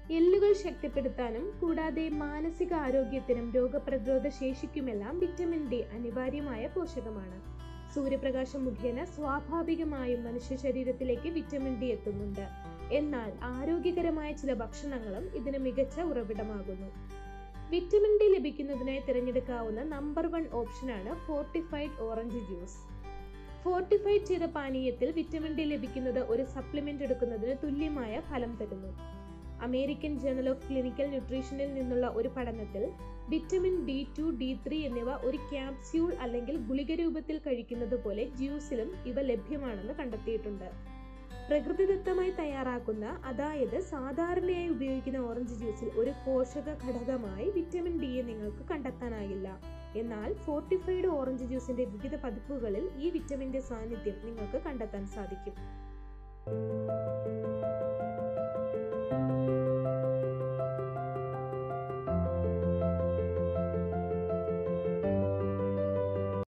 എല്ലുകൾ ശക്തിപ്പെടുത്താനും കൂടാതെ മാനസിക ആരോഗ്യത്തിനും രോഗപ്രതിരോധ ശേഷിക്കുമെല്ലാം വിറ്റമിൻ ഡി അനിവാര്യമായ പോഷകമാണ് സൂര്യപ്രകാശം മുഖേന സ്വാഭാവികമായും മനുഷ്യ ശരീരത്തിലേക്ക് വിറ്റമിൻ ഡി എത്തുന്നുണ്ട് എന്നാൽ ആരോഗ്യകരമായ ചില ഭക്ഷണങ്ങളും ഇതിന് മികച്ച ഉറവിടമാകുന്നു വിറ്റമിൻ ഡി ലഭിക്കുന്നതിനായി തിരഞ്ഞെടുക്കാവുന്ന നമ്പർ വൺ ഓപ്ഷനാണ് ഫോർട്ടിഫൈഡ് ഓറഞ്ച് ജ്യൂസ് ഫോർട്ടിഫൈഡ് ചെയ്ത പാനീയത്തിൽ വിറ്റമിൻ ഡി ലഭിക്കുന്നത് ഒരു സപ്ലിമെന്റ് എടുക്കുന്നതിന് തുല്യമായ ഫലം തരുന്നു അമേരിക്കൻ ജേണൽ ഓഫ് ക്ലിനിക്കൽ ന്യൂട്രീഷനിൽ നിന്നുള്ള ഒരു പഠനത്തിൽ vitamin D two D three എന്നിവ ഒരു ക്യാപ്സ്യൂൾ അല്ലെങ്കിൽ ഗുളിക രൂപത്തിൽ കഴിക്കുന്നത് പോലെ ജ്യൂസിലും ഇവ ലഭ്യമാണെന്ന് കണ്ടെത്തിയിട്ടുണ്ട് പ്രകൃതിദത്തമായി തയ്യാറാക്കുന്ന അതായത് സാധാരണയായി ഉപയോഗിക്കുന്ന ഓറഞ്ച് ജ്യൂസിൽ ഒരു പോഷക ഘടകമായി വിറ്റമിൻ ഡിയെ നിങ്ങൾക്ക് കണ്ടെത്താനാകില്ല എന്നാൽ ഫോർട്ടിഫൈഡ് ഓറഞ്ച് ജ്യൂസിന്റെ വിവിധ പതിപ്പുകളിൽ ഈ വിറ്റമിന്റെ സാന്നിധ്യം നിങ്ങൾക്ക് കണ്ടെത്താൻ സാധിക്കും